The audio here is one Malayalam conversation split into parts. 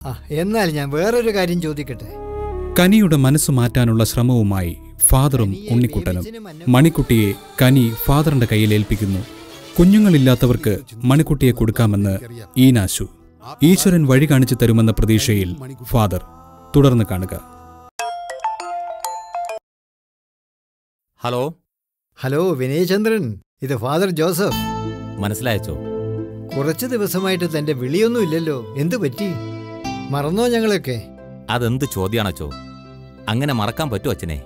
ആ എന്നാൽ ഞാൻ വേറൊരു കാര്യം ചോദിക്കട്ടെ കനിയുടെ മനസ്സ് മാറ്റാനുള്ള ശ്രമവുമായി ഫാദറും ഉണ്ണിക്കുട്ടനും മണിക്കുട്ടിയെ കനി ഫാദറിന്റെ കയ്യിൽ ഏൽപ്പിക്കുന്നു കുഞ്ഞുങ്ങളില്ലാത്തവർക്ക് മണിക്കുട്ടിയെ കൊടുക്കാമെന്ന് ഈനാശു ഈശ്വരൻ വഴി കാണിച്ചു തരുമെന്ന പ്രതീക്ഷയിൽ ഫാദർ തുടർന്ന് കാണുക ഹലോ ഹലോ വിനയചന്ദ്രൻ ഇത് ഫാദർ ജോസഫ് മനസ്സിലായച്ചോ കുറച്ച് ദിവസമായിട്ട് തന്റെ വിളിയൊന്നും ഇല്ലല്ലോ എന്തു പറ്റി മറന്നോ ഞങ്ങളൊക്കെ അതെന്ത് ചോദ്യാണച്ചോ അങ്ങനെ മറക്കാൻ പറ്റുമോ അച്ഛനെ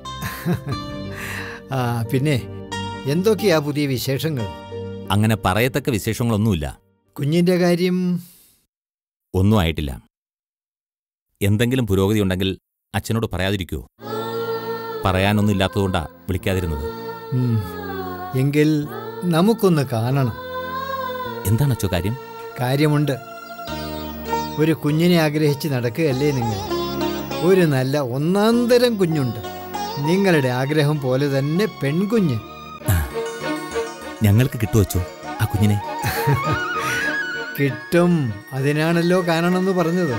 ആ പിന്നെ എന്തൊക്കെയാ പുതിയ വിശേഷങ്ങൾ അങ്ങനെ പറയത്തക്ക വിശേഷങ്ങളൊന്നുമില്ല കുഞ്ഞിന്റെ കാര്യം ഒന്നും ആയിട്ടില്ല എന്തെങ്കിലും പുരോഗതി ഉണ്ടെങ്കിൽ അച്ഛനോട് പറയാതിരിക്കുവോ പറയാനൊന്നും ഇല്ലാത്തതുകൊണ്ടാ വിളിക്കാതിരുന്നത് ഉം, എങ്കിൽ നമുക്കൊന്ന് കാണണം എന്താണ് അച്ചോ കാര്യം കാര്യമുണ്ട് ഒരു കുഞ്ഞിനെ ആഗ്രഹിച്ച് നടക്കുകയല്ലേ നിങ്ങൾ ഒരു നല്ല ഒന്നാന്തരം കുഞ്ഞുണ്ട് നിങ്ങളുടെ ആഗ്രഹം പോലെ തന്നെ പെൺകുഞ്ഞ് ഞങ്ങൾക്ക് കിട്ടുവച്ചോ ആ കുഞ്ഞിനെ കിട്ടും അതിനാണല്ലോ കാണണമെന്ന് പറഞ്ഞത്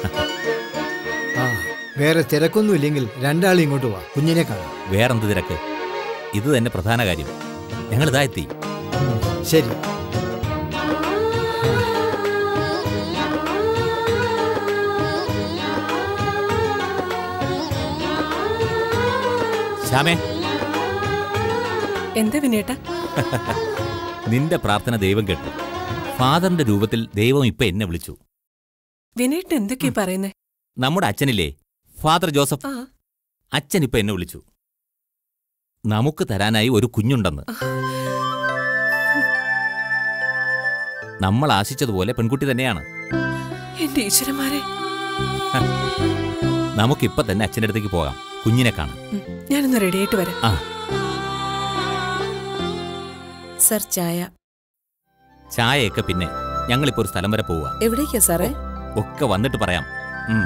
ആ വേറെ തിരക്കൊന്നുമില്ലെങ്കിൽ രണ്ടാളും ഇങ്ങോട്ട് വാ കുഞ്ഞിനെ കാണാം വേറെന്ത് തിരക്ക് ഇത് തന്നെ പ്രധാന കാര്യം ഞങ്ങൾ ഇതാ എത്തി ഉം, ശരി ശ്യാമേ എന്താ വിനേട്ടാ നിന്റെ പ്രാർത്ഥന ദൈവം കേട്ടു ഫാദറിന്റെ രൂപത്തിൽ ദൈവം ഇപ്പൊ എന്നെ വിളിച്ചു വിനേട്ടൻ എന്തൊക്കെയാ പറയുന്നേ നമ്മുടെ അച്ഛനില്ലേ ഫാദർ ജോസഫ് ആ അച്ഛൻ ഇപ്പൊ എന്നെ വിളിച്ചു നമുക്ക് തരാനായി ഒരു കുഞ്ഞുണ്ടെന്ന് നമ്മൾ ആശിച്ചതുപോലെ പെൺകുട്ടി തന്നെയാണ് എന്റെ ഈശ്വരന്മാരെ നമുക്കിപ്പൊ തന്നെ അച്ഛൻ്റെ അടുത്തേക്ക് പോകാം കുഞ്ഞിനെ കാണാം ഉം, ഞാനൊന്ന് റെഡി ആയിട്ട് വരാം ആ സർ ചായ ചായയൊക്കെ പിന്നെ ഞങ്ങളിപ്പോ ഒരു സ്ഥലം വരെ പോവുക എവിടേക്കാ സാറേ ഒക്കെ വന്നിട്ട് പറയാം ഉം.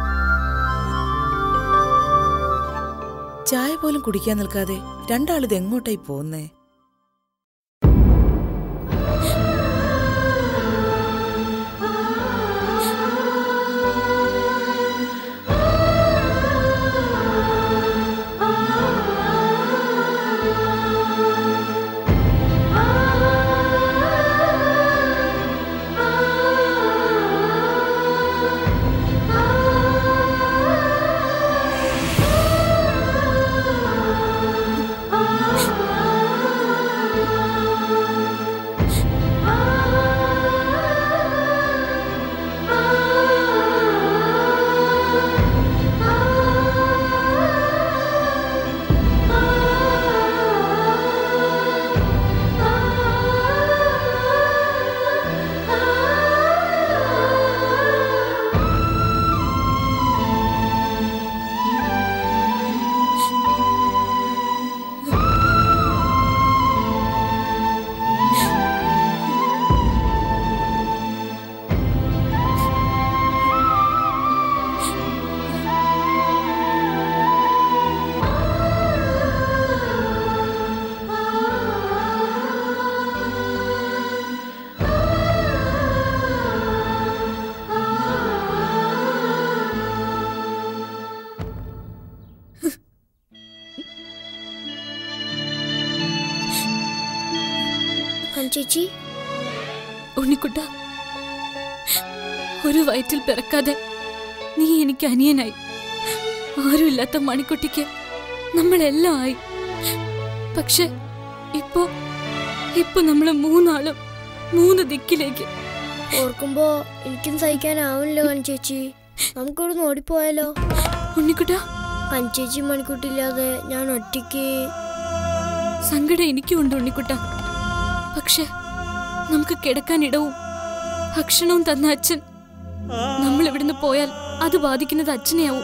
ചായ പോലും കുടിക്കാൻ നിൽക്കാതെ രണ്ടാളിത് എങ്ങോട്ടായി പോകുന്നേ ചേച്ചി ഉണ്ണിക്കുട്ട ഒരു വയറ്റിൽ പിറക്കാതെ നീ എനിക്ക് അനിയനായി ആരുമില്ലാത്ത മണിക്കുട്ടിക്ക് നമ്മളെല്ലാം ആയി പക്ഷെ ഇപ്പോ ഇപ്പൊ നമ്മള് മൂന്നാളും മൂന്ന് ദിക്കിലേക്ക് ഓർക്കുമ്പോ എനിക്കും സഹിക്കാനാവില്ല ചേച്ചി നമുക്കിവിടുന്ന് ഓടിപ്പോയാലോ ഉണ്ണിക്കുട്ട ചേച്ചി മണിക്കൂട്ടില്ലാതെ ഞാൻ ഒറ്റയ്ക്ക് സങ്കടം എനിക്കും ഉണ്ട് ഉണ്ണിക്കുട്ട പക്ഷെ നമുക്ക് കിടക്കാൻ ഇടവും ഭക്ഷണവും തന്ന അച്ഛൻ നമ്മൾ ഇവിടുന്ന് പോയാൽ അത് ബാധിക്കുന്നത് അച്ഛനെയാവും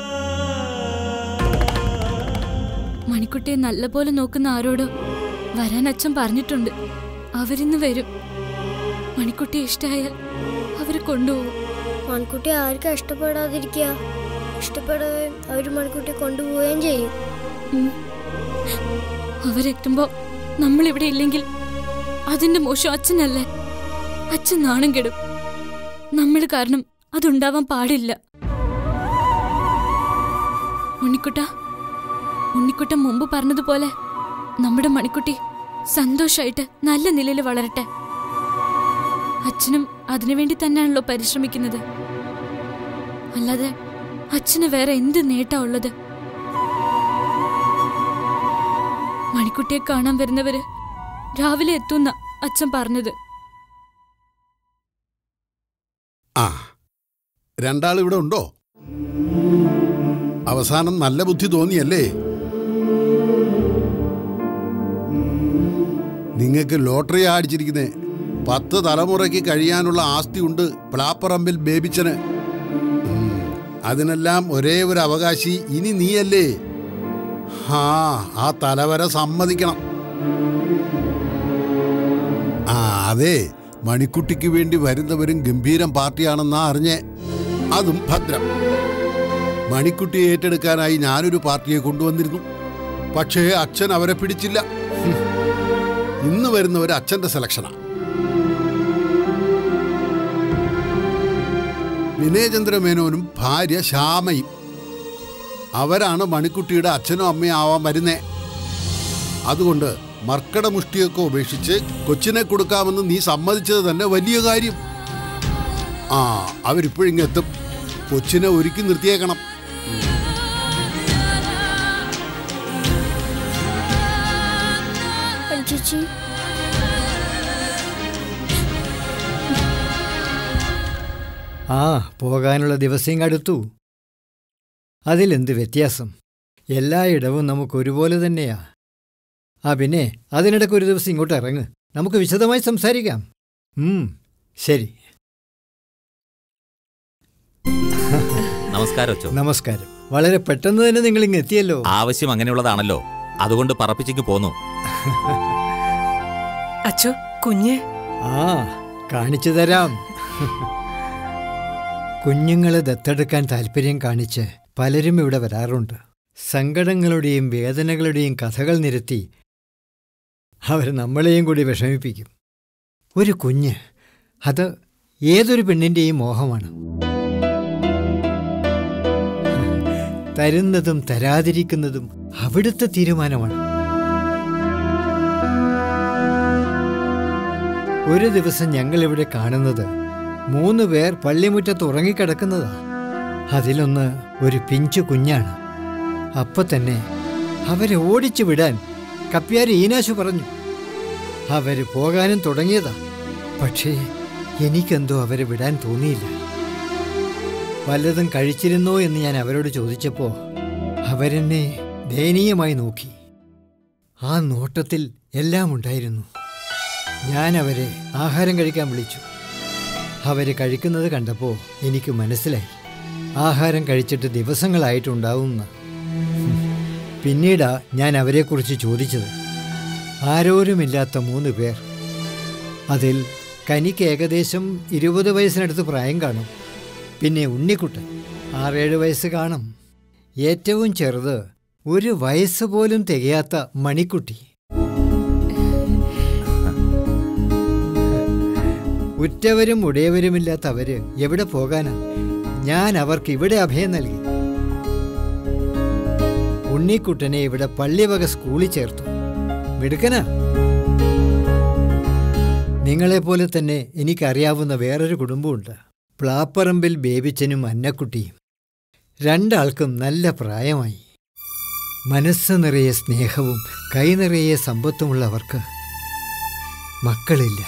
മണിക്കുട്ടിയെ നല്ലപോലെ നോക്കുന്ന ആരോടോ വരാൻ അച്ഛൻ പറഞ്ഞിട്ടുണ്ട് അവരിന്ന് വരും മണിക്കുട്ടിയെ ഇഷ്ടമായാൽ അവര് കൊണ്ടുപോകും മൺകുട്ടി ആർക്കാ ഇഷ്ടപ്പെടാതിരിക്കുക ഇഷ്ടപ്പെടുകയും അവർ മൺകുട്ടിയെ കൊണ്ടുപോവുകയും ചെയ്യും ഉം. അവരെത്തുമ്പോ നമ്മൾ ഇവിടെ ഇല്ലെങ്കിൽ അതിന്റെ മോശം അച്ഛനല്ലേ അച്ഛൻ നാണം കെടും നമ്മൾ കാരണം അതുണ്ടാവാൻ പാടില്ല ഉണ്ണിക്കുട്ട ഉണ്ണിക്കുട്ട മുമ്പ് പറഞ്ഞതുപോലെ നമ്മുടെ മണിക്കുട്ടി സന്തോഷായിട്ട് നല്ല നിലയിൽ വളരട്ടെ അച്ഛനും അതിനുവേണ്ടി തന്നെയാണല്ലോ പരിശ്രമിക്കുന്നത് അല്ലാതെ അച്ഛന് വേറെ എന്ത് നേട്ടാ ഉള്ളത് മണിക്കുട്ടിയെ കാണാൻ വരുന്നവര് രാവിലെ എത്തുന്ന അച്ഛൻ പറഞ്ഞത് ആ രണ്ടാൾ ഇവിടെ ഉണ്ടോ അവസാനം നല്ല ബുദ്ധി തോന്നിയല്ലേ നിങ്ങൾക്ക് ലോട്ടറി അടിച്ചിരിക്കുന്നേ പത്ത് തലമുറയ്ക്ക് കഴിയാനുള്ള ആസ്തി ഉണ്ട് പ്ലാപ്പറമ്പിൽ ബേബിച്ചന് ഉം, അതിനെല്ലാം ഒരേ ഒരു അവകാശി ഇനി നീയല്ലേ ആ ആ തലവര സമ്മതിക്കണം ആ അതെ മണിക്കുട്ടിക്ക് വേണ്ടി വരുന്നവരും ഗംഭീരം പാർട്ടിയാണെന്നാ അറിഞ്ഞേ അതും ഭദ്രം മണിക്കുട്ടിയെ ഏറ്റെടുക്കാനായി ഞാനൊരു പാർട്ടിയെ കൊണ്ടുവന്നിരുന്നു പക്ഷേ അച്ഛൻ അവരെ പിടിച്ചില്ല ഹും. ഇന്ന് വരുന്നവർ അച്ഛന്റെ സെലക്ഷനാ വിനയചന്ദ്ര മേനോനും ഭാര്യ ശ്യാമയും അവരാണ് മണിക്കുട്ടിയുടെ അച്ഛനും അമ്മയും ആവാൻ വരുന്നേ അതുകൊണ്ട് മർക്കട മുഷ്ടിയൊക്കെ ഉപേക്ഷിച്ച് കൊച്ചിനെ കൊടുക്കാമെന്ന് നീ സമ്മതിച്ചത് തന്നെ വലിയ കാര്യം ആ അവരിപ്പോഴിങ്ങെത്തും കൊച്ചിനെ ഒരുക്കി നിർത്തിയേക്കണം അഞ്ചേച്ചി ആ പോകാനുള്ള ദിവസം അടുത്തു അതിലെന്ത് വ്യത്യാസം എല്ലായിടവും നമുക്ക് ഒരുപോലെ തന്നെയാ ആ പിന്നെ അതിനിടയ്ക്ക് ഒരു ദിവസം ഇങ്ങോട്ട് ഇറങ്ങ് നമുക്ക് വിശദമായി സംസാരിക്കാം ഉം, ശരി നമസ്കാരം അച്ചോ നമസ്കാരം വളരെ പെട്ടെന്ന് തന്നെ നിങ്ങൾ ഇങ്ങ് എത്തിയല്ലോ ആവശ്യം അങ്ങനെയുള്ളതാണല്ലോ അതുകൊണ്ട് പറപ്പിച്ചേക്ക് പോന്നു അച്ചു കുഞ്ഞ് ആ കാണിച്ചു തരാം കുഞ്ഞുങ്ങളെ ദത്തെടുക്കാൻ താല്പര്യം കാണിച്ച് പലരും ഇവിടെ വരാറുണ്ട് സങ്കടങ്ങളുടെയും വേദനകളുടെയും കഥകൾ നിരത്തി അവർ നമ്മളെയും കൂടി വിഷമിപ്പിക്കും ഒരു കുഞ്ഞ് അത് ഏതൊരു പെണ്ണിൻ്റെയും മോഹമാണ് തരുന്നതും തരാതിരിക്കുന്നതും അവിടുത്തെ തീരുമാനമാണ് ഒരു ദിവസം ഞങ്ങൾ ഇവിടെ കാണുന്നത് മൂന്ന് പേർ പള്ളിമുറ്റത്ത് ഉറങ്ങിക്കിടക്കുന്നതാ അതിലൊന്ന് ഒരു പിഞ്ചു കുഞ്ഞാണ് അപ്പൊ തന്നെ അവരെ ഓടിച്ചു വിടാൻ കപ്പ്യാരി ഈനാശു പറഞ്ഞു അവര് പോകാനും തുടങ്ങിയതാ പക്ഷേ എനിക്കെന്തോ അവരെ വിടാൻ തോന്നിയില്ല വല്ലതും കഴിച്ചിരുന്നോ എന്ന് ഞാൻ അവരോട് ചോദിച്ചപ്പോ അവരെന്നെ ദയനീയമായി നോക്കി ആ നോട്ടത്തിൽ എല്ലാം ഉണ്ടായിരുന്നു ഞാൻ അവരെ ആഹാരം കഴിക്കാൻ വിളിച്ചു അവര് കഴിക്കുന്നത് കണ്ടപ്പോൾ എനിക്ക് മനസ്സിലായി ആഹാരം കഴിച്ചിട്ട് ദിവസങ്ങളായിട്ടുണ്ടാവുമെന്ന് ഹും. പിന്നീടാ ഞാൻ അവരെക്കുറിച്ച് ചോദിച്ചത് ആരോരുമില്ലാത്ത മൂന്ന് പേർ അതിൽ കനിക്ക് ഏകദേശം ഇരുപത് വയസ്സിനടുത്ത് പ്രായം കാണും പിന്നെ ഉണ്ണിക്കുട്ടൻ ആറേഴ് വയസ്സ് കാണും ഏറ്റവും ചെറുത് ഒരു വയസ്സ് പോലും തികയാത്ത മണിക്കുട്ടി ഉറ്റവരും ഉടയവരുമില്ലാത്ത അവര് എവിടെ പോകാനാ ഞാൻ അവർക്ക് ഇവിടെ അഭയം നൽകി ഉണ്ണിക്കുട്ടനെ ഇവിടെ പള്ളിവക സ്കൂളിൽ ചേർത്തു മിടുക്കനാ നിങ്ങളെപ്പോലെ തന്നെ എനിക്കറിയാവുന്ന വേറൊരു കുടുംബമുണ്ട് പ്ലാപ്പറമ്പിൽ ബേബിച്ചനും അന്നക്കുട്ടിയും രണ്ടാൾക്കും നല്ല പ്രായമായി മനസ്സ് നിറയെ സ്നേഹവും കൈ നിറയെ സമ്പത്തുമുള്ളവർക്ക് മക്കളില്ല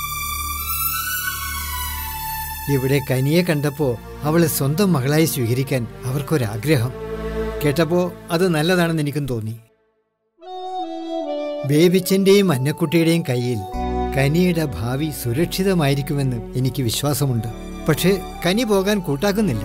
ഇവിടെ കനിയെ കണ്ടപ്പോൾ അവളെ സ്വന്തം മകളായി സ്വീകരിക്കാൻ അവർക്കൊരാഗ്രഹം കേട്ടപ്പോൾ അത് നല്ലതാണെന്ന് എനിക്കും തോന്നി ബേബിച്ചന്റെയും അന്നക്കുട്ടിയുടെയും കയ്യിൽ കനിയുടെ ഭാവി സുരക്ഷിതമായിരിക്കുമെന്ന് എനിക്ക് വിശ്വാസമുണ്ട് പക്ഷേ കനി പോകാൻ കൂട്ടാക്കുന്നില്ല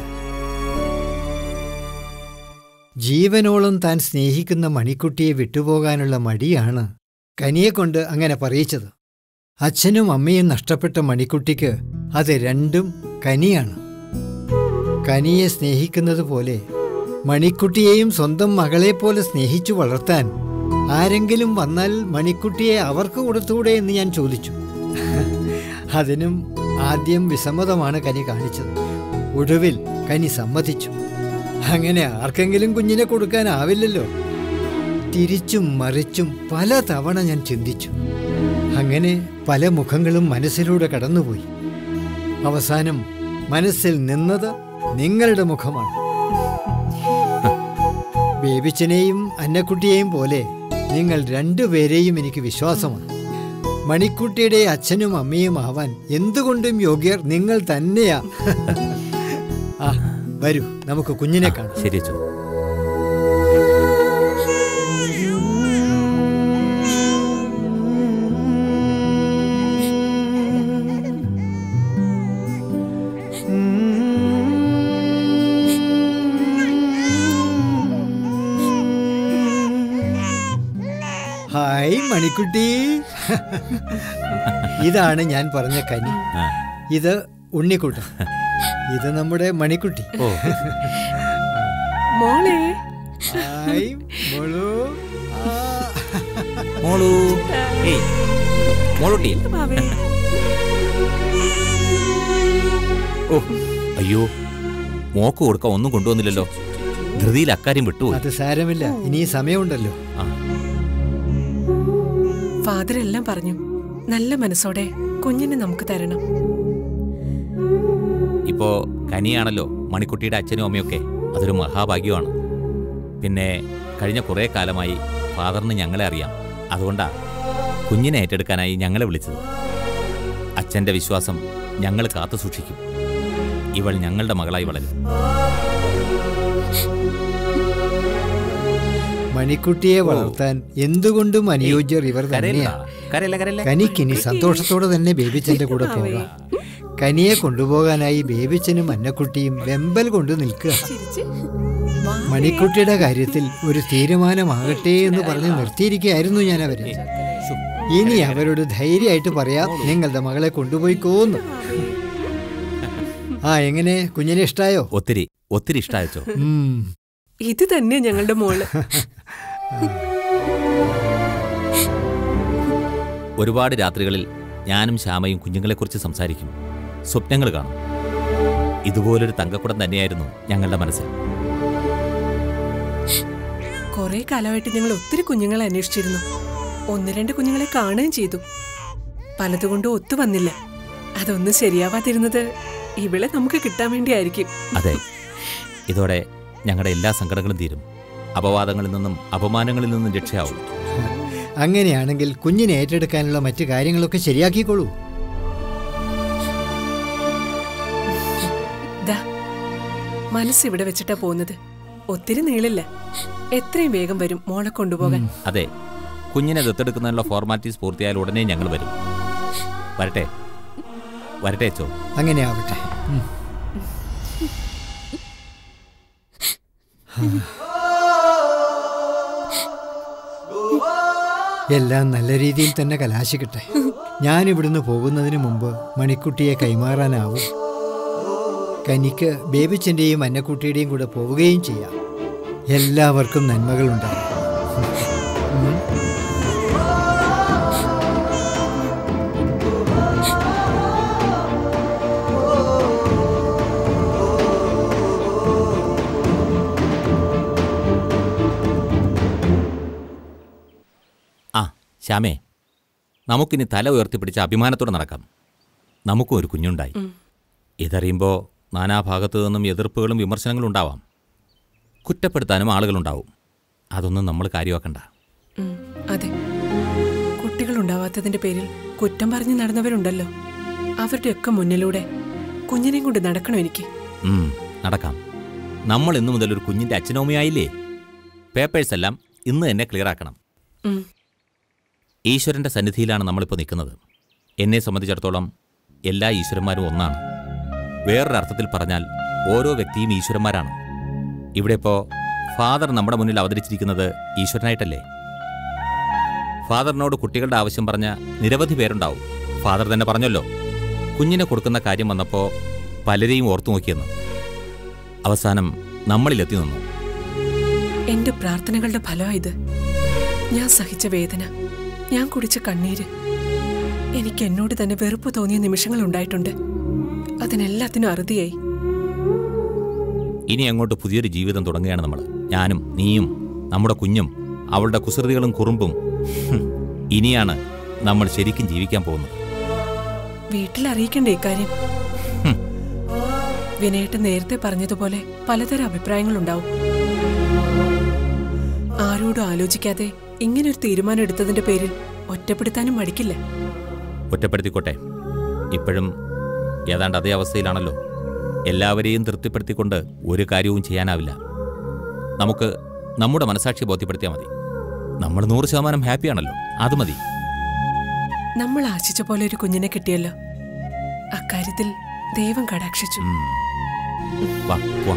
ജീവനോളം താൻ സ്നേഹിക്കുന്ന മണിക്കുട്ടിയെ വിട്ടുപോകാനുള്ള മടിയാണ് കനിയെക്കൊണ്ട് അങ്ങനെ പറയിച്ചത് അച്ഛനും അമ്മയും നഷ്ടപ്പെട്ട മണിക്കുട്ടിക്ക് അത് രണ്ടും കനിയാണ് കനിയെ സ്നേഹിക്കുന്നത് പോലെ മണിക്കുട്ടിയെയും സ്വന്തം മകളെപ്പോലെ സ്നേഹിച്ചു വളർത്താൻ ആരെങ്കിലും വന്നാൽ മണിക്കുട്ടിയെ അവർക്ക് കൊടുത്തുകൂടെ എന്ന് ഞാൻ ചോദിച്ചു അതിനും ആദ്യം വിസമ്മതമാണ് കനി കാണിച്ചത് ഒടുവിൽ കനി സമ്മതിച്ചു അങ്ങനെ ആർക്കെങ്കിലും കുഞ്ഞിനെ കൊടുക്കാനാവില്ലല്ലോ തിരിച്ചും മറിച്ചും പല തവണ ഞാൻ ചിന്തിച്ചു അങ്ങനെ പല മുഖങ്ങളും മനസ്സിലൂടെ കടന്നുപോയി അവസാനം മനസ്സിൽ നിന്നത് നിങ്ങളുടെ മുഖമാണ് ബേബിച്ചനെയും അന്നക്കുട്ടിയെയും പോലെ നിങ്ങൾ രണ്ടുപേരെയും എനിക്ക് വിശ്വാസമാണ് മണിക്കുട്ടിയുടെ അച്ഛനും അമ്മയും ആവാൻ എന്തുകൊണ്ടും യോഗ്യർ നിങ്ങൾ തന്നെയാ ആ വരൂ നമുക്ക് കുഞ്ഞിനെ കാണാം ശരി അച്ചോ ഹായ് മണിക്കുട്ടി ഇതാണ് ഞാൻ പറഞ്ഞ കനി ആ. ഇത് ഉണ്ണിക്കുട്ടൻ ഇത് നമ്മുടെ മണിക്കുട്ടി ഓ മോളെ ഹായ് മോളു ആ. മോളു ഏയ് മോളൂട്ടി വാവേ ഓ അയ്യോ മോക്ക് കൊടുക്കാൻ ഒന്നും കൊണ്ടുവന്നില്ലല്ലോ ധൃതിയിൽ അക്കാര്യം വിട്ടുപോയി അത് സാരമില്ല ഇനി സമയമുണ്ടല്ലോ ആ ഫാദർ എല്ലാം പറഞ്ഞു നല്ല മനസ്സോടെ കുഞ്ഞിനെ നമുക്ക് തരണം ഇപ്പോ കനിയാണല്ലോ മണിക്കുട്ടിയുടെ അച്ഛനും അമ്മയൊക്കെ അതൊരു മഹാഭാഗ്യമാണ് പിന്നെ കഴിഞ്ഞ കുറേ കാലമായി ഫാദറിന് ഞങ്ങളെ അറിയാം അതുകൊണ്ടാ കുഞ്ഞിനെ ഏറ്റെടുക്കാനായി ഞങ്ങളെ വിളിച്ചത് അച്ഛന്റെ വിശ്വാസം ഞങ്ങൾ കാത്തു സൂക്ഷിക്കും ഇവൾ ഞങ്ങളുടെ മകളായി വളരും മണിക്കുട്ടിയെ വളർത്താൻ എന്തുകൊണ്ടും അനുയോജ്യർ ഇവർ കരയില്ല തന്നെയാണ് കരയില്ല കരയില്ല കനിക്കിനി സന്തോഷത്തോടെ തന്നെ ബേബിച്ചന്റെ കൂടെ പോകാം കനിയെ കൊണ്ടുപോകാനായി ബേബിച്ചനും അന്നക്കുട്ടിയും വെമ്പൽ കൊണ്ട് നിൽക്കുക ചിരിച്ച് മണിക്കുട്ടിയുടെ കാര്യത്തിൽ ഒരു തീരുമാനമാകട്ടെ എന്ന് പറഞ്ഞ് നിർത്തിയിരിക്കുകയായിരുന്നു ഞാൻ അവരെ ശ്ശോ, ഇനി അവരോട് ധൈര്യമായിട്ട് പറയാം നിങ്ങളുടെ മകളെ കൊണ്ടുപോയിക്കോന്ന് ആ എങ്ങനെ കുഞ്ഞിനെ ഇഷ്ടായോ ഒത്തിരി ഒത്തിരി ഇഷ്ടമായച്ചോ ഉം. ഇത് തന്നെ ഞങ്ങളുടെ മോള് ഒരുപാട് രാത്രികളിൽ ഞാനും ശ്യാമയും കുഞ്ഞുങ്ങളെക്കുറിച്ച് സംസാരിക്കും സ്വപ്നങ്ങൾ കാണും ഇതുപോലൊരു തങ്കക്കുടം തന്നെയായിരുന്നു ഞങ്ങളുടെ മനസ്സിൽ കുറെ കാലമായിട്ട് ഞങ്ങൾ ഒത്തിരി കുഞ്ഞുങ്ങളെ അന്വേഷിച്ചിരുന്നു ഒന്ന് രണ്ട് കുഞ്ഞുങ്ങളെ കാണുകയും ചെയ്തു പലതുകൊണ്ടും ഒത്തു വന്നില്ല അതൊന്നും ശരിയാവാതിരുന്നത് ഇവളെ നമുക്ക് കിട്ടാൻ വേണ്ടിയായിരിക്കും അതെ ഇതോടെ ഞങ്ങളുടെ എല്ലാ സങ്കടങ്ങളും തീരും അപവാദങ്ങളിൽ നിന്നും അപമാനങ്ങളിൽ നിന്നും രക്ഷയാവും അങ്ങനെയാണെങ്കിൽ കുഞ്ഞിനെ ഏറ്റെടുക്കാനുള്ള മറ്റു കാര്യങ്ങളൊക്കെ ശരിയാക്കിക്കോളൂ ദാ മനസ്സ് ഇവിടെ വെച്ചിട്ടാ പോകുന്നത് ഒത്തിരി നീളില്ല എത്രയും വേഗം വരും മോളെ കൊണ്ടുപോകാൻ അതെ കുഞ്ഞിനെ ദത്തെടുക്കുന്നതിനുള്ള ഫോർമാലിറ്റീസ് പൂർത്തിയായാൽ ഉടനെ ഞങ്ങൾ വരും വരട്ടെ വരട്ടെ അച്ചോ അങ്ങനെ ആവട്ടെ ഉം. എല്ലാം നല്ല രീതിയിൽ തന്നെ കലാശിക്കട്ടെ ഞാൻ ഇവിടുന്ന് പോകുന്നതിന് മുമ്പ് മണിക്കുട്ടിയെ കൈമാറാനാവും കനിക്ക് ബേബിച്ചൻ്റെയും അന്നക്കുട്ടിയുടെയും കൂടെ പോവുകയും ചെയ്യാം എല്ലാവർക്കും നന്മകളുണ്ടാകും ഉം. ആ ശ്യാമേ നമുക്കിനി തല ഉയർത്തിപ്പിടിച്ച അഭിമാനത്തോടെ നടക്കാം നമുക്കും ഒരു കുഞ്ഞുണ്ടായി ഇതറിയുമ്പോൾ നാനാഭാഗത്തു നിന്നും എതിർപ്പുകളും വിമർശനങ്ങളും ഉണ്ടാവാം കുറ്റപ്പെടുത്താനും ആളുകളുണ്ടാവും അതൊന്നും നമ്മൾ കാര്യമാക്കണ്ട ഉം, അതെ കുട്ടികൾ ഉണ്ടാവാത്തതിന്റെ പേരിൽ കുറ്റം പറഞ്ഞു നടന്നവരുണ്ടല്ലോ അവരുടെയൊക്കെ മുന്നിലൂടെ കുഞ്ഞിനെയും കൊണ്ട് നടക്കണം എനിക്ക് ഉം, നടക്കാം നമ്മൾ ഇന്നു മുതൽ ഒരു കുഞ്ഞിൻ്റെ അച്ഛനോമയായില്ലേ പേപ്പേഴ്സ് എല്ലാം ഇന്ന് തന്നെ ക്ലിയർ ആക്കണം ഉം, ഈശ്വരൻ്റെ സന്നിധിയിലാണ് നമ്മളിപ്പോൾ നിൽക്കുന്നത് എന്നെ സംബന്ധിച്ചിടത്തോളം എല്ലാ ഈശ്വരന്മാരും ഒന്നാണ് വേറൊരു അർത്ഥത്തിൽ പറഞ്ഞാൽ ഓരോ വ്യക്തിയും ഈശ്വരന്മാരാണ് ഇവിടെ ഇപ്പോൾ ഫാദർ നമ്മുടെ മുന്നിൽ അവതരിച്ചിരിക്കുന്നത് ഈശ്വരനായിട്ടല്ലേ ഫാദറിനോട് കുട്ടികളുടെ ആവശ്യം പറഞ്ഞ നിരവധി പേരുണ്ടാവും ഫാദർ തന്നെ പറഞ്ഞല്ലോ കുഞ്ഞിനെ കൊടുക്കുന്ന കാര്യം വന്നപ്പോൾ പലരെയും ഓർത്തു നോക്കിയെന്ന് അവസാനം നമ്മളിലെത്തി നിന്നു എന്റെ പ്രാർത്ഥനകളുടെ ഫലമാ ഇത് ഞാൻ സഹിച്ച വേദന ഞാൻ കുടിച്ച കണ്ണീര് എനിക്ക് എന്നോട് തന്നെ വെറുപ്പ് തോന്നിയ നിമിഷങ്ങൾ ഉണ്ടായിട്ടുണ്ട് അതിനെല്ലാത്തിനും അറുതിയായി ഇനി അങ്ങോട്ട് പുതിയൊരു ജീവിതം തുടങ്ങുകയാണ് നമ്മൾ ഞാനും നീയും നമ്മുടെ കുഞ്ഞും അവളുടെ കുസൃതികളും കുറുമ്പും ഹും, ഇനിയാണ് നമ്മൾ ശരിക്കും ജീവിക്കാൻ പോകുന്നത് വീട്ടിൽ അറിയിക്കണ്ടേ ഇക്കാര്യം ഹും. വിനയേട്ട് നേരത്തെ പറഞ്ഞതുപോലെ പലതരം അഭിപ്രായങ്ങളുണ്ടാവും ആരോടും ആലോചിക്കാതെ ഇങ്ങനൊരു തീരുമാനം എടുത്തതിന്റെ പേരിൽ ഒറ്റപ്പെടുത്താനും മടിക്കില്ല ഒറ്റപ്പെടുത്തിക്കോട്ടെ ഇപ്പോഴും ഏതാണ്ട് അതേ അവസ്ഥയിലാണല്ലോ എല്ലാവരെയും തൃപ്തിപ്പെടുത്തിക്കൊണ്ട് ഒരു കാര്യവും ചെയ്യാനാവില്ല നമുക്ക് നമ്മുടെ മനസാക്ഷി ബോധ്യപ്പെടുത്തിയാൽ മതി നമ്മൾ നൂറ് ശതമാനം ഹാപ്പിയാണല്ലോ അത് മതി നമ്മൾ ആശിച്ച പോലെ ഒരു കുഞ്ഞിനെ കിട്ടിയല്ലോ അക്കാര്യത്തിൽ ദൈവം കടാക്ഷിച്ചു ഉം. വാ പോവാം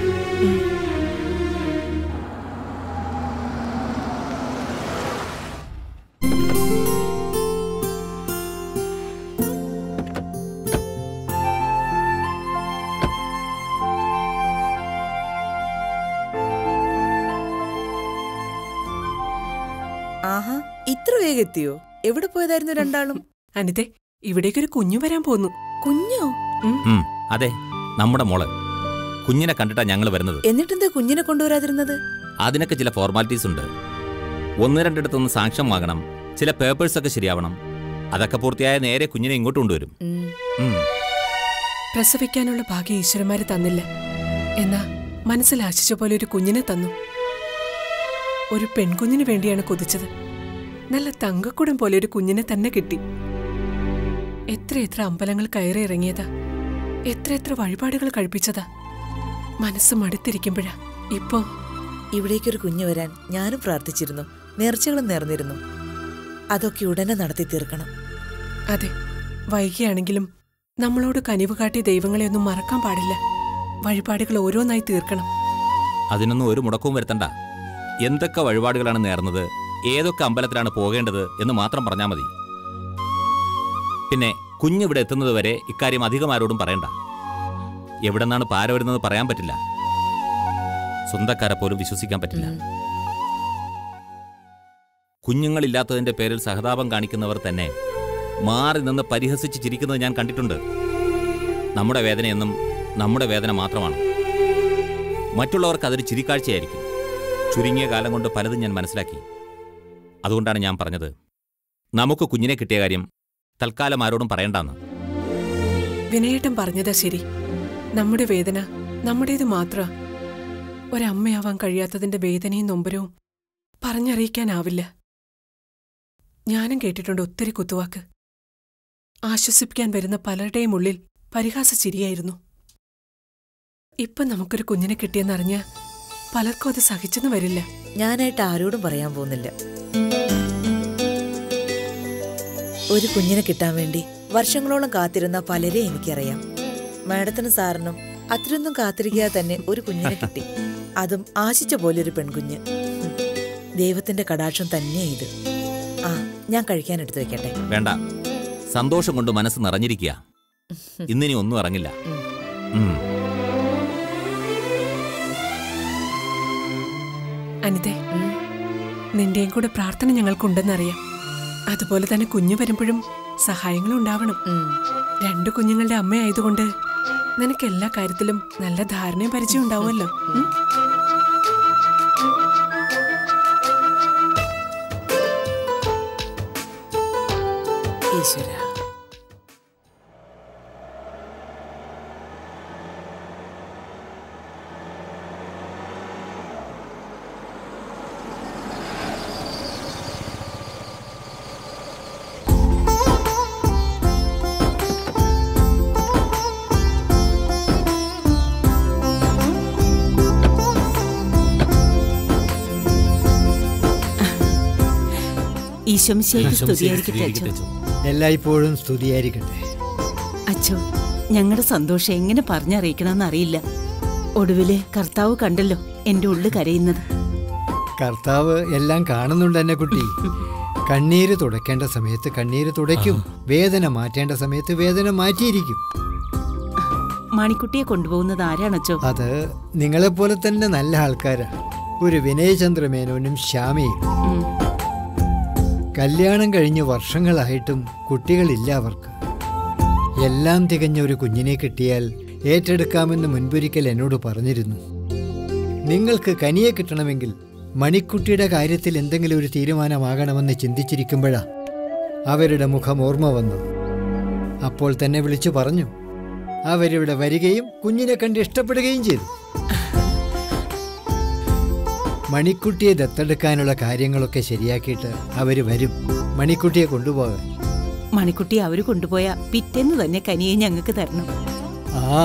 ആഹാ ഇത്ര വേഗം എത്തിയോ എവിടെ പോയതായിരുന്നു രണ്ടാളും അനിതേ ഇവിടേക്കൊരു കുഞ്ഞു വരാൻ പോന്നു കുഞ്ഞോ ഉം, അതെ നമ്മുടെ മോള് കുഞ്ഞിനെ കണ്ടിട്ടാ ഞങ്ങൾ വരുന്നത് എന്നിട്ടെന്താ കുഞ്ഞിനെ കൊണ്ടുവരാതിരുന്നത് അതിനൊക്കെ ചില ഫോർമാലിറ്റീസ് ഉണ്ട് ഒന്ന് രണ്ടിടത്തൊന്ന് സാക്ഷ്യം വാങ്ങണം ചില പേപ്പേഴ്സ് ഒക്കെ ശരിയാവണം അതൊക്കെ പൂർത്തിയായ നേരെ കുഞ്ഞിനെ ഇങ്ങോട്ട് കൊണ്ടുവരും ഉം. ഉം. പ്രസവിക്കാനുള്ള ഭാഗ്യം ഈശ്വരന്മാര് തന്നില്ല എന്നാ മനസ്സിൽ ആശിച്ച പോലെ ഒരു കുഞ്ഞിനെ തന്നു ഒരു പെൺകുഞ്ഞിന് വേണ്ടിയാണ് കൊതിച്ചത് നല്ല തങ്കക്കുടം പോലെ ഒരു കുഞ്ഞിനെ തന്നെ കിട്ടി എത്ര എത്ര അമ്പലങ്ങൾ കയറി ഇറങ്ങിയതാ എത്ര എത്ര വഴിപാടുകൾ കഴിപ്പിച്ചതാ മനസ്സ് മടുത്തിരിക്കുമ്പോഴാ ഇപ്പോ ഇവിടേക്കൊരു കുഞ്ഞു വരാൻ ഞാനും പ്രാർത്ഥിച്ചിരുന്നു നേർച്ചകളും നേർന്നിരുന്നു അതൊക്കെ ഉടനെ നടത്തി തീർക്കണം അതെ വൈകിയാണെങ്കിലും നമ്മളോട് കനിവ് കാട്ടിയ ദൈവങ്ങളെ ഒന്നും മറക്കാൻ പാടില്ല വഴിപാടുകൾ ഓരോന്നായി തീർക്കണം അതിനൊന്നും ഒരു മുടക്കവും വരുത്തണ്ട എന്തൊക്കെ വഴിപാടുകളാണ് നേർന്നത് ഏതൊക്കെ അമ്പലത്തിലാണ് പോകേണ്ടത് എന്ന് മാത്രം പറഞ്ഞാൽ മതി പിന്നെ കുഞ്ഞിവിടെ എത്തുന്നത് വരെ ഇക്കാര്യം അധികം ആരോടും പറയണ്ട എവിടെ നിന്നാണ് പാര വരുന്നത് പറയാൻ പറ്റില്ല സ്വന്തക്കാരെ പോലും വിശ്വസിക്കാൻ പറ്റില്ല ഉം. കുഞ്ഞുങ്ങളില്ലാത്തതിന്റെ പേരിൽ സഹതാപം കാണിക്കുന്നവർ തന്നെ മാറി നിന്ന് പരിഹസിച്ച് ചിരിക്കുന്നത് ഞാൻ കണ്ടിട്ടുണ്ട് നമ്മുടെ വേദനയെന്നും നമ്മുടെ വേദന മാത്രമാണ് മറ്റുള്ളവർക്ക് അതൊരു ചിരിക്കാഴ്ചയായിരിക്കും ചുരുങ്ങിയ കാലം കൊണ്ട് പലതും ഞാൻ മനസ്സിലാക്കി അതുകൊണ്ടാണ് ഞാൻ പറഞ്ഞത് നമുക്ക് കുഞ്ഞിനെ കിട്ടിയ കാര്യം തൽക്കാലം ആരോടും പറയണ്ടെന്ന് വിനയേട്ടൻ പറഞ്ഞതാ ശരി നമ്മുടെ വേദന നമ്മുടേത് മാത്ര ഒരമ്മയാവാൻ കഴിയാത്തതിന്റെ വേദനയും നൊമ്പരവും പറഞ്ഞറിയിക്കാനാവില്ല ഞാനും കേട്ടിട്ടുണ്ട് ഒത്തിരി കുത്തുവാക്ക് ആശ്വസിപ്പിക്കാൻ വരുന്ന പലരുടെയും ഉള്ളിൽ പരിഹാസ ചിരിയായിരുന്നു ഇപ്പൊ നമുക്കൊരു കുഞ്ഞിനെ കിട്ടിയെന്നറിഞ്ഞ പലർക്കും അത് സഹിച്ചെന്ന് വരില്ല ഞാനായിട്ട് ആരോടും പറയാൻ പോകുന്നില്ല ഒരു കുഞ്ഞിനെ കിട്ടാൻ വേണ്ടി വർഷങ്ങളോളം കാത്തിരുന്ന പലരെ എനിക്കറിയാം മാഡത്തിനും സാറിനും അത്രയൊന്നും കാത്തിരിക്കാതെ തന്നെ ഒരു കുഞ്ഞിനെ കിട്ടി അതും ആശിച്ച പോലെ ഒരു പെൺകുഞ്ഞ് ഉം. ദൈവത്തിന്റെ കടാക്ഷം തന്നെയാ ഇത് ആ ഞാൻ കഴിക്കാൻ എടുത്തു വെക്കട്ടെ വേണ്ട സന്തോഷം കൊണ്ട് മനസ്സ് നിറഞ്ഞിരിക്കുക ഇന്നിനി ഒന്നും ഇറങ്ങില്ല ഉം. ഉം. അനിതേ ഉം. നിന്റെയും കൂടെ പ്രാർത്ഥന ഞങ്ങൾക്കുണ്ടെന്നറിയാം അതുപോലെ തന്നെ കുഞ്ഞു വരുമ്പോഴും സഹായങ്ങളും ഉണ്ടാവണം ഉം. രണ്ടു കുഞ്ഞുങ്ങളുടെ അമ്മയായതുകൊണ്ട് നിനക്ക് എല്ലാ കാര്യത്തിലും നല്ല ധാരണയും പരിചയം ഉണ്ടാവുമല്ലോ ഉം? ഈശ്വര ഈശോമിശിയായിക്ക് സ്തുതിയായിരിക്കട്ടെ അച്ഛോ എല്ലായ്പ്പോഴും സ്തുതിയായിരിക്കട്ടെ അച്ഛോ ഞങ്ങളുടെ സന്തോഷം എങ്ങനെ പറഞ്ഞറിയിക്കണമെന്ന് അറിയില്ല ഒടുവില് കർത്താവ് കണ്ടല്ലോ എന്റെ ഉള്ളു കരയുന്നത് കർത്താവ് എല്ലാം കാണുന്നുണ്ട് എന്നെ കുട്ടി കണ്ണീര് തുടയ്ക്കേണ്ട സമയത്ത് കണ്ണീര് തുടയ്ക്കും വേദന മാറ്റേണ്ട സമയത്ത് വേദന മാറ്റിയിരിക്കും മാണിക്കുട്ടിയെ കൊണ്ടുപോകുന്നത് ആരാണച്ചോ അത് നിങ്ങളെപ്പോലെ തന്നെ നല്ല ആൾക്കാരാണ് ഒരു വിനയചന്ദ്ര മേനോനും ശ്യാമയും ഉം. കല്യാണം കഴിഞ്ഞ് വർഷങ്ങളായിട്ടും കുട്ടികളില്ല അവർക്ക് എല്ലാം തികഞ്ഞ ഒരു കുഞ്ഞിനെ കിട്ടിയാൽ ഏറ്റെടുക്കാമെന്ന് മുൻപൊരിക്കൽ എന്നോട് പറഞ്ഞിരുന്നു നിങ്ങൾക്ക് കനിയെ കിട്ടണമെങ്കിൽ മണിക്കുട്ടിയുടെ കാര്യത്തിൽ എന്തെങ്കിലും ഒരു തീരുമാനമാകണമെന്ന് ചിന്തിച്ചിരിക്കുമ്പോഴാ അവരുടെ മുഖം ഓർമ്മ വന്നു അപ്പോൾ തന്നെ വിളിച്ചു പറഞ്ഞു അവരിവിടെ വരികയും കുഞ്ഞിനെ കണ്ട് ഇഷ്ടപ്പെടുകയും ചെയ്തു മണിക്കുട്ടിയെ ദത്തെടുക്കാനുള്ള കാര്യങ്ങളൊക്കെ ശരിയാക്കിയിട്ട് അവർ വരും മണിക്കുട്ടിയെ കൊണ്ടുപോകാൻ മണിക്കുട്ടി അവര് കൊണ്ടുപോയ പിറ്റേന്ന് തന്നെ കനിയെ ഞങ്ങൾക്ക് തരണം ആ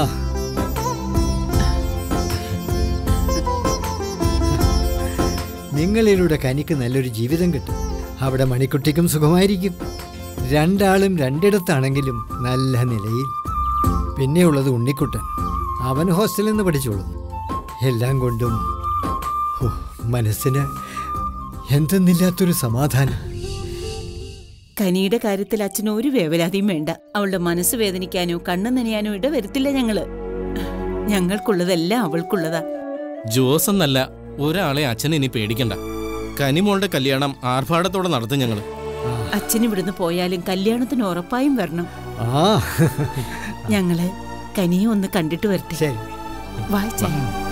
നിങ്ങളിലൂടെ കനിക്ക് നല്ലൊരു ജീവിതം കിട്ടും അവിടെ മണിക്കുട്ടിക്കും സുഖമായിരിക്കും രണ്ടാളും രണ്ടിടത്താണെങ്കിലും നല്ല നിലയിൽ പിന്നെയുള്ളത് ഉണ്ണിക്കുട്ടൻ അവൻ ഹോസ്റ്റലിൽ നിന്ന് പഠിച്ചോളും എല്ലാം കൊണ്ടും ഹോ, മനസ്സിന് എന്തെന്നില്ലാത്തൊരു സമാധാനം കനിയുടെ കാര്യത്തിൽ അച്ഛന് ഒരു വേവലാതിയും വേണ്ട അവളുടെ മനസ്സ് വേദനിക്കാനോ കണ്ണു നനയാനോ ഇട വരുത്തില്ല ഞങ്ങള് ഞങ്ങൾക്കുള്ളതെല്ലാം അവൾക്കുള്ളതാ ജോസ് എന്നല്ല ഒരാളെ അച്ഛൻ ഇനി പേടിക്കണ്ട കനിമോളുടെ കല്യാണം ആർഭാടത്തോടെ നടത്തും ഞങ്ങള് അച്ഛൻ ഇവിടുന്ന് പോയാലും കല്യാണത്തിന് ഉറപ്പായും വരണം ആ ഞങ്ങള് കനിയെ ഒന്ന് കണ്ടിട്ട് വരട്ടെ ശരി വായിച്ചേ